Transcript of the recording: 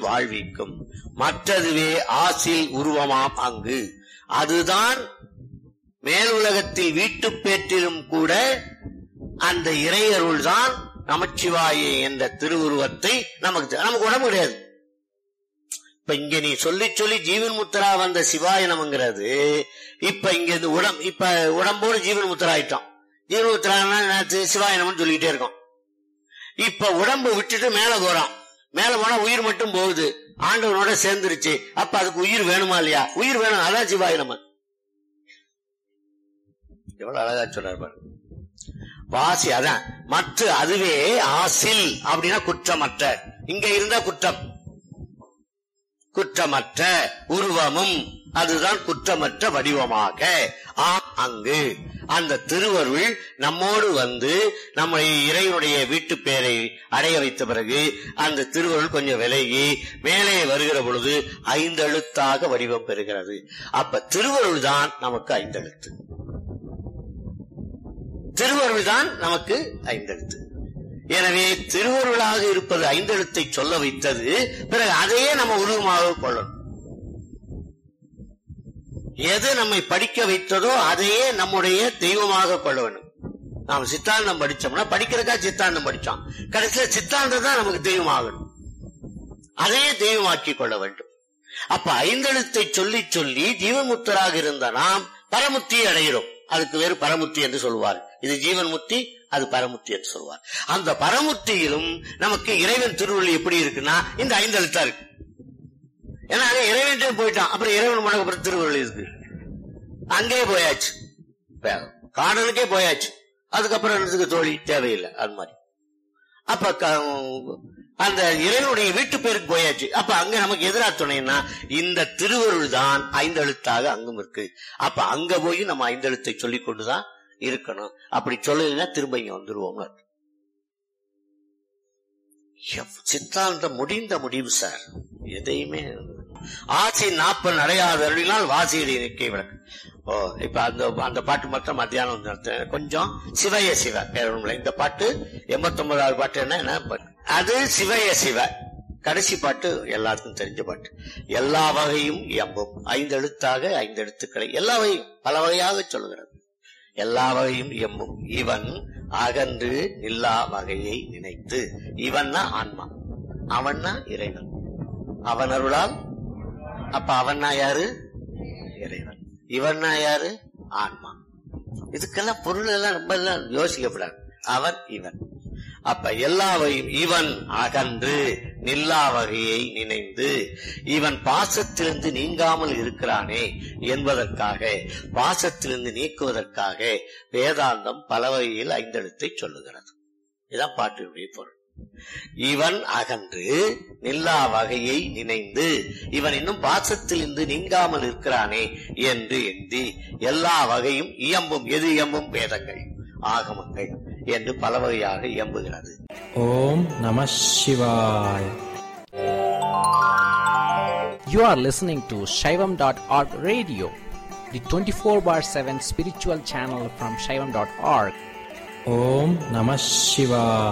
வாழ்விக்கும் மற்றதுவே ஆசில் உருவமாம் அங்கு அதுதான் மேலுலகத்தில் வீட்டு பேற்றிலும் கூட அந்த இறையருள் தான் நமச்சிவாய என்ற திருவுருவத்தை நமக்கு தரு- நமக்கு உடம்பு கிடையாது இப்ப இங்க நீ சொல்லி சொல்லி ஜீவன் முத்தரா வந்த சிவாய நமங்கிறது இப்ப இங்க இந்த உடம் இப்ப உடம்போடு ஜீவன் முத்தரா ஆயிட்டோம் ஜீவன் முத்தரா சிவாய நமன்னு சொல்லிக்கிட்டே இருக்கோம் இப்ப உடம்பு விட்டுட்டு மேல போறோம் மேல போனா உயிர் மட்டும் போகுது ஆண்டவனோட சேர்ந்துருச்சு அப்ப அதுக்கு உயிர் வேணுமா இல்லையா உயிர் வேணும் அதான் சிவாய நம்ம எவ்வளவு அழகா சொல்றாரு பாருங்க வாசி அதான் மற்ற அதுவே ஆசில் அப்படின்னா குற்றமற்ற இங்க இருந்தா குற்றம் குற்றமற்ற உருவமும் அதுதான் குற்றமற்ற வடிவமாக ஆ அங்கு அந்த திருவருள் நம்மோடு வந்து நம்முடைய இறைவனுடைய வீட்டு பேரை அடைய வைத்த பிறகு அந்த திருவருள் கொஞ்சம் விலகி மேலே வருகிற பொழுது ஐந்தெழுத்தாக வடிவம் பெறுகிறது அப்ப திருவருள் தான் நமக்கு ஐந்தெழுத்து திருவருள் தான் நமக்கு ஐந்தெழுத்து எனவே திருவருளாக இருப்பது ஐந்தெழுத்தை சொல்ல வைத்தது பிறகு அதையே நம்ம உருவமாக கொள்ளணும் எது நம்மை படிக்க வைத்ததோ அதையே நம்முடைய தெய்வமாக கொள்ள வேண்டும் நாம் சித்தாந்தம் படிச்சோம்னா படிக்கிறதுக்கா சித்தாந்தம் படிச்சோம் கடைசியில சித்தாந்தம் தான் நமக்கு தெய்வமாகணும் அதையே தெய்வமாக்கி கொள்ள வேண்டும் அப்ப ஐந்தெழுத்தை சொல்லி சொல்லி ஜீவன்முத்தராக இருந்த நாம் பரமுத்தியை அடைகிறோம் அதுக்கு வேறு பரமுத்தி என்று சொல்வார் இது ஜீவன் முத்தி அது பரமுத்தி என்று சொல்வார் அந்த பரமுத்தியிலும் நமக்கு இறைவன் திருவள்ளி எப்படி இருக்குன்னா இந்த ஐந்தெழுத்தா இருக்கு ஏன்னா அங்க இறைவன் போயிட்டான் அப்புறம் இறைவன் மனக்கு அப்புறம் திருவள்ளி இருக்கு அங்கேயே போயாச்சு வே- காடலுக்கே போயாச்சு அதுக்கப்புறம் என்னத்துக்கு தோழி தேவையில்லை அது மாதிரி அப்ப க- அந்த இறைவனுடைய வீட்டு பேருக்கு போயாச்சு அப்ப அங்க நமக்கு எதிரா துணைன்னா இந்த திருவருள் தான் ஐந்தெழுத்தாக அங்கும் இருக்கு அப்ப அங்க போய் நம்ம ஐந்தெழுத்தை சொல்லிக் கொண்டுதான் இருக்கணும் அப்படி சொல்லலைன்னா திரும்ப இங்க வந்துருவோம் சித்தாந்தம் முடிந்த முடிவு சார் எதையுமே ஆசை நாற்பது நடையாதருளினால் வாசியடி நிற்கை விளக்கு ஓ இப்ப அந்த அந்த பாட்டு மட்டும் மத்தியானம் நடத்துறேன். கொஞ்சம் சிவய சிவ வேற ஒண்ணும் இல்ல. இந்த பாட்டு எண்பத்தி ஒன்பதாவது பாட்டு என்ன என்ன பாட்டு? அது சிவய சிவ கடைசி பாட்டு எல்லாருக்கும் தெரிஞ்ச பாட்டு எல்லா வகையும் எம்பும் ஐந்து எழுத்தாக ஐந்து எழுத்துக்களை எல்லா வகையும் பல வகையாக சொல்லுகிறது எல்லா வகையும் எம்பும் இவன் அகன்று நில்லா வகையை நினைத்து இவன்னா ஆன்மா அவன்னா இறைவன் அவன் அருளால் அப்ப அவன்னா யாரு இறைவன் இவன்னா யாரு ஆன்மா இதுக்கெல்லாம் பொருள் எல்லாம் ரொம்ப எல்லாம் யோசிக்கப்படாது அவன் இவன் அப்ப எல்லாவையும் இவன் அகன்று நில்லா வகையை நினைந்து இவன் பாசத்திலிருந்து நீங்காமல் இருக்கிறானே என்பதற்காக பாசத்திலிருந்து நீக்குவதற்காக வேதாந்தம் பல வகையில் ஐந்தெழுத்தை சொல்லுகிறது இதான் பாட்டினுடைய பொருள் இவன் அகன்று நில்லா வகையை நினைந்து இவன் இன்னும் பாசத்திலிருந்து நீங்காமல் இருக்கிறானே என்று எண்ணி எல்லா வகையும் இயம்பும் எது இயம்பும் வேதங்கள் ஆகமங்கள் என்று பல வகையாக இயம்புகிறது ஓம் நம சிவாய் You are listening to Shaivam.org radio, the 24 bar 7 spiritual channel from Shaivam.org. Om Namah Shivaya.